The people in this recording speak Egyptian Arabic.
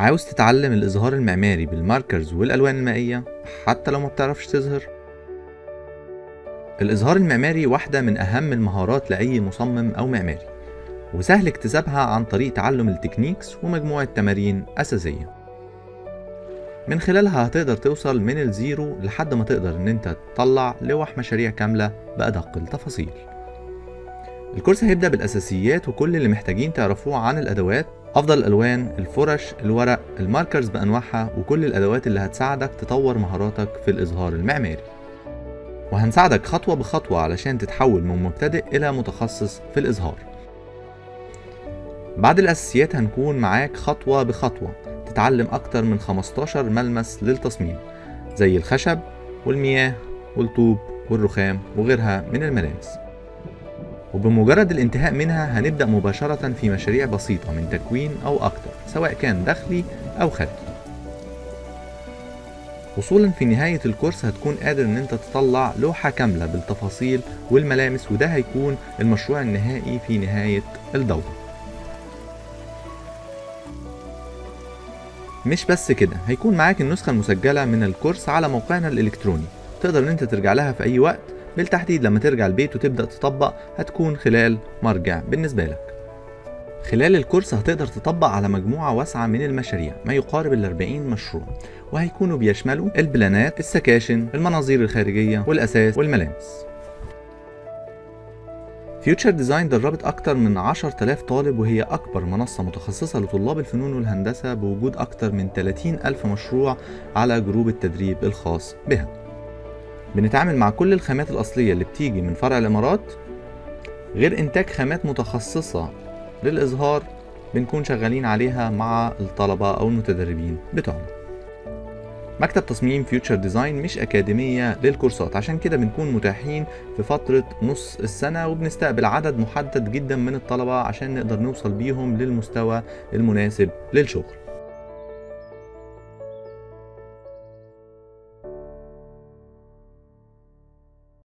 عاوز تتعلم الإظهار المعماري بالماركرز والألوان المائية حتى لو ما بتعرفش تظهر؟ الإظهار المعماري واحدة من أهم المهارات لأي مصمم أو معماري وسهل اكتسابها عن طريق تعلم التكنيكس ومجموعة تمارين أساسية من خلالها هتقدر توصل من الزيرو لحد ما تقدر ان انت تطلع لوح مشاريع كاملة بأدق التفاصيل الكورس هيبدأ بالأساسيات وكل اللي محتاجين تعرفوه عن الأدوات أفضل الألوان الفرش الورق الماركرز بأنواعها وكل الأدوات اللي هتساعدك تطور مهاراتك في الإظهار المعماري وهنساعدك خطوة بخطوة علشان تتحول من مبتدئ إلى متخصص في الإظهار بعد الأساسيات هنكون معاك خطوة بخطوة تتعلم أكتر من 15 ملمس للتصميم زي الخشب والمياه والطوب والرخام وغيرها من الملامس وبمجرد الانتهاء منها هنبدأ مباشرة في مشاريع بسيطة من تكوين أو أكتر سواء كان داخلي أو خارجي وصولا في نهاية الكورس هتكون قادر ان انت تطلع لوحة كاملة بالتفاصيل والملامس وده هيكون المشروع النهائي في نهاية الدورة مش بس كده هيكون معاك النسخة المسجلة من الكورس على موقعنا الإلكتروني تقدر ان انت ترجع لها في أي وقت بالتحديد لما ترجع البيت وتبدأ تطبق هتكون خلال مرجع بالنسبة لك خلال الكورس هتقدر تطبق على مجموعة واسعة من المشاريع ما يقارب ال 40 مشروع وهيكونوا بيشملوا البلانات السكاشن المناظير الخارجية والأساس والملامس فيوتشر ديزاين دربت أكتر من 10000 طالب وهي أكبر منصة متخصصة لطلاب الفنون والهندسة بوجود أكتر من 30 ألف مشروع على جروب التدريب الخاص بها بنتعامل مع كل الخامات الأصلية اللي بتيجي من فرع الإمارات غير إنتاج خامات متخصصة للإظهار بنكون شغالين عليها مع الطلبة أو المتدربين بتوعنا مكتب تصميم فيوتشر ديزاين مش أكاديمية للكورسات عشان كده بنكون متاحين في فترة نص السنة وبنستقبل عدد محدد جدا من الطلبة عشان نقدر نوصل بيهم للمستوى المناسب للشغل